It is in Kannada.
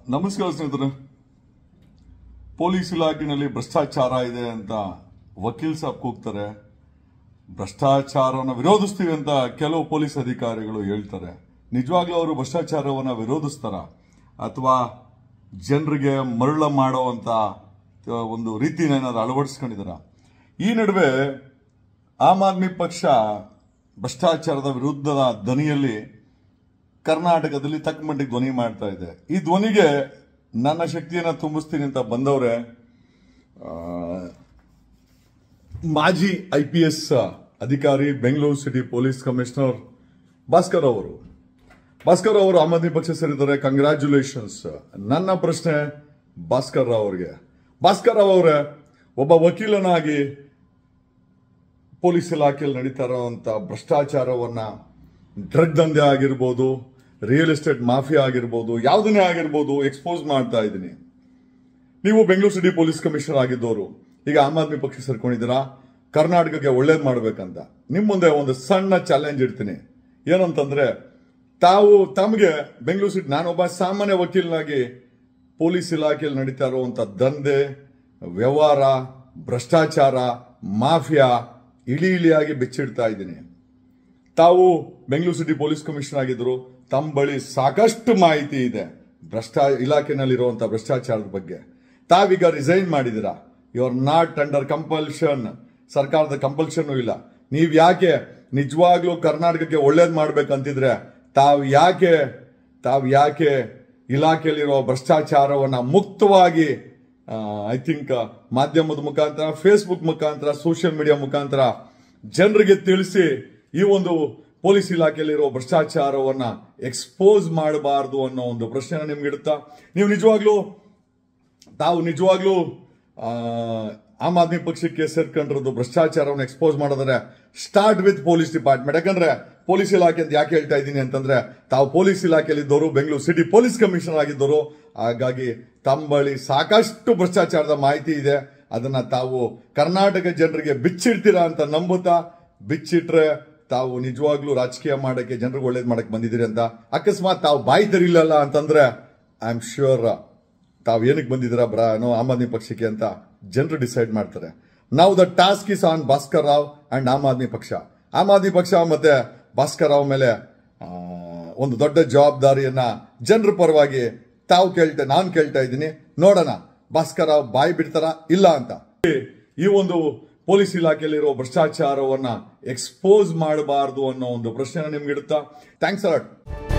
ನಮಸ್ಕಾರ ಸ್ನೇಹಿತರೆ ಪೊಲೀಸ್ ಇಲಾಖೆಯಲ್ಲಿ ಭ್ರಷ್ಟಾಚಾರ ಇದೆ ಅಂತ ವಕೀಲ್ ಸಾಬ್ ಕೂಗ್ತಾರೆ ಭ್ರಷ್ಟಾಚಾರವನ್ನು ವಿರೋಧಿಸ್ತೀವಿ ಅಂತ ಕೆಲವು ಪೊಲೀಸ್ ಅಧಿಕಾರಿಗಳು ಹೇಳ್ತಾರೆ ನಿಜವಾಗ್ಲೂ ಅವರು ಭ್ರಷ್ಟಾಚಾರವನ್ನು ವಿರೋಧಿಸ್ತಾರ ಅಥವಾ ಜನರಿಗೆ ಮರಳ ಮಾಡುವಂತ ಒಂದು ರೀತಿನ ಏನಾದ್ರು ಅಳವಡಿಸ್ಕೊಂಡಿದಾರ ಈ ನಡುವೆ ಆಮ್ ಆದ್ಮಿ ಪಕ್ಷ ಭ್ರಷ್ಟಾಚಾರದ ವಿರುದ್ಧದ ಧ್ವನಿಯಲ್ಲಿ ಕರ್ನಾಟಕದಲ್ಲಿ ತಕ್ಕ ಮಟ್ಟಿಗೆ ಧ್ವನಿ ಮಾಡ್ತಾ ಇದೆ ಈ ಧ್ವನಿಗೆ ನನ್ನ ಶಕ್ತಿಯನ್ನ ತುಂಬಿಸ್ತೀನಿ ಅಂತ ಬಂದವ್ರೆ ಆ, ಮಾಜಿ ಐ ಪಿ ಎಸ್ ಅಧಿಕಾರಿ Bengaluru city police commissioner Bhaskar ಅವರು ಭಾಸ್ಕರ್ ಅವರು ಆಮ್ ಆದ್ಮಿ ಪಕ್ಷ ಸೇರಿದ್ದಾರೆ ಕಂಗ್ರ್ಯಾಚುಲೇಷನ್ಸ್ ನನ್ನ ಪ್ರಶ್ನೆ ಭಾಸ್ಕರ್ ರಾವ್ ಅವರಿಗೆ ಭಾಸ್ಕರ್ ರಾವ್ ಅವರೇ ಒಬ್ಬ ವಕೀಲನಾಗಿ ಪೊಲೀಸ್ ಇಲಾಖೆಯಲ್ಲಿ ನಡೀತಾ ಇರುವಂತ ಭ್ರಷ್ಟಾಚಾರವನ್ನ ಡ್ರಗ್ ದಂಧೆ ಆಗಿರ್ಬೋದು ರಿಯಲ್ ಎಸ್ಟೇಟ್ ಮಾಫಿಯಾ ಆಗಿರ್ಬೋದು ಯಾವುದನ್ನೇ ಆಗಿರ್ಬೋದು ಎಕ್ಸ್ಪೋಸ್ ಮಾಡ್ತಾ ಇದ್ದೀನಿ ನೀವು ಬೆಂಗಳೂರು ಸಿಟಿ ಪೊಲೀಸ್ ಕಮಿಷನರ್ ಆಗಿದ್ದವರು ಈಗ ಆಮ್ ಆದ್ಮಿ ಪಕ್ಷ ಸೇರ್ಕೊಂಡಿದ್ದೀರಾ ಕರ್ನಾಟಕಕ್ಕೆ ಒಳ್ಳೇದು ಮಾಡ್ಬೇಕಂತ ನಿಮ್ಮ ಮುಂದೆ ಒಂದು ಸಣ್ಣ ಚಾಲೆಂಜ್ ಇಡ್ತೀನಿ ಏನಂತಂದ್ರೆ ತಾವು ತಮಗೆ ಬೆಂಗಳೂರು ಸಿಟಿ ನಾನೊಬ್ಬ ಸಾಮಾನ್ಯ ವಕೀಲನಾಗಿ ಪೊಲೀಸ್ ಇಲಾಖೆಯಲ್ಲಿ ನಡೀತಾ ಇರುವಂತ ದಂಧೆ ವ್ಯವಹಾರ ಭ್ರಷ್ಟಾಚಾರ ಮಾಫಿಯಾ ಇಳಿ ಇಳಿಯಾಗಿ ಬೆಚ್ಚಿಡ್ತಾ ಇದ್ದೀನಿ ತಾವು ಬೆಂಗಳೂರು ಸಿಟಿ ಪೊಲೀಸ್ ಕಮಿಷನರ್ ಆಗಿದ್ರು ತಮ್ಮ ಬಳಿ ಸಾಕಷ್ಟು ಮಾಹಿತಿ ಇದೆ ಭ್ರಷ್ಟಾ ಇಲಾಖೆನಲ್ಲಿರುವಂತಹ ಭ್ರಷ್ಟಾಚಾರದ ಬಗ್ಗೆ ತಾವೀಗ ರಿಸೈನ್ ಮಾಡಿದಿರಾ you are not under compulsion ಸರ್ಕಾರದ ಕಂಪಲ್ಷನ್ ಇಲ್ಲ ನೀವ್ ಯಾಕೆ ನಿಜವಾಗ್ಲೂ ಕರ್ನಾಟಕಕ್ಕೆ ಒಳ್ಳೇದ್ ಮಾಡ್ಬೇಕಂತಿದ್ರೆ ತಾವ್ ಯಾಕೆ ತಾವ್ ಯಾಕೆ ಇಲಾಖೆಯಲ್ಲಿರುವ ಭ್ರಷ್ಟಾಚಾರವನ್ನ ಮುಕ್ತವಾಗಿ ಐ ಥಿಂಕ್ ಮಾಧ್ಯಮದ ಮುಖಾಂತರ ಫೇಸ್ಬುಕ್ ಮುಖಾಂತರ ಸೋಷಿಯಲ್ ಮೀಡಿಯಾ ಮುಖಾಂತರ ಜನರಿಗೆ ತಿಳಿಸಿ ಈ ಒಂದು ಪೊಲೀಸ್ ಇಲಾಖೆಯಲ್ಲಿರುವ ಭ್ರಷ್ಟಾಚಾರವನ್ನ ಎಕ್ಸ್ಪೋಸ್ ಮಾಡಬಾರದು ಅನ್ನೋ ಒಂದು ಪ್ರಶ್ನೆ ನಿಮ್ಗೆ ಇಡುತ್ತಾ ನೀವು ನಿಜವಾಗ್ಲೂ ತಾವು ನಿಜವಾಗ್ಲೂ ಆ, ಆಮ್ ಆದ್ಮಿ ಪಕ್ಷಕ್ಕೆ ಸೇರ್ಕೊಂಡಿರೋದು ಭ್ರಷ್ಟಾಚಾರವನ್ನು ಎಕ್ಸ್ಪೋಸ್ ಮಾಡಿದ್ರೆ ಸ್ಟಾರ್ಟ್ ವಿತ್ ಪೊಲೀಸ್ ಡಿಪಾರ್ಟ್ಮೆಂಟ್ ಯಾಕಂದ್ರೆ ಪೊಲೀಸ್ ಇಲಾಖೆ ಅಂತ ಯಾಕೆ ಹೇಳ್ತಾ ಇದ್ದೀನಿ ಅಂತಂದ್ರೆ ತಾವು ಪೊಲೀಸ್ ಇಲಾಖೆಯಲ್ಲಿ ಇದ್ದವರು ಬೆಂಗಳೂರು ಸಿಟಿ ಪೊಲೀಸ್ ಕಮಿಷನರ್ ಆಗಿದ್ದವರು ಹಾಗಾಗಿ ತಮ್ಮ ಬಳಿ ಸಾಕಷ್ಟು ಭ್ರಷ್ಟಾಚಾರದ ಮಾಹಿತಿ ಇದೆ ಅದನ್ನ ತಾವು ಕರ್ನಾಟಕ ಜನರಿಗೆ ಬಿಚ್ಚಿಡ್ತೀರಾ ಅಂತ ನಂಬುತ್ತಾ ಬಿಚ್ಚಿಟ್ರೆ ತಾವು ನಿಜವಾಗ್ಲೂ ರಾಜಕೀಯ ಮಾಡಕ್ಕೆ ಜನರಿಗೆ ಒಳ್ಳೇದ್ ಮಾಡಕ್ ಬಂದಿದ್ದೀರಿ ಅಂತ ಅಕಸ್ಮಾತ್ ತಾವು ಬಾಯಿ ತೆರಿಲಿಲ್ಲ ಅಂತಂದ್ರೆ ಐ ಆಮ್ ಶ್ಯೂರ್ ತಾವು ಏನಕ್ಕೆ ಬಂದಿದ್ದೀರಾ ಬ್ರಾ ನೋ ಆಮ್ ಆದ್ಮಿ ಪಕ್ಷಕ್ಕೆ ಅಂತ ಜನರು ಡಿಸೈಡ್ ಮಾಡ್ತಾರೆ ನಾವು the task is on Bhaskar Rao and Aam Aadmi ಪಕ್ಷ ಆಮ್ ಆದ್ಮಿ ಪಕ್ಷ ಮತ್ತೆ ಭಾಸ್ಕರ್ ರಾವ್ ಮೇಲೆ ಆ, ಒಂದು ದೊಡ್ಡ ಜವಾಬ್ದಾರಿಯನ್ನ ಜನರ ಪರವಾಗಿ ತಾವು ಕೇಳ್ತಾ ನಾನು ಕೇಳ್ತಾ ಇದ್ದೀನಿ ನೋಡೋಣ ಭಾಸ್ಕರ್ ರಾವ್ ಬಾಯಿ ಬಿಡ್ತಾರ ಇಲ್ಲ ಅಂತ ಈ ಒಂದು ಪೊಲೀಸ್ ಇಲಾಖೆಯಲ್ಲಿರೋ ಭ್ರಷ್ಟಾಚಾರವನ್ನ ಎಕ್ಸ್ಪೋಸ್ ಮಾಡಬಾರದು ಅನ್ನೋ ಒಂದು ಪ್ರಶ್ನೆ ನಿಮ್ಗೆ ಇಡುತ್ತಾ ಥ್ಯಾಂಕ್ಸ್ ಅಲಾಟ್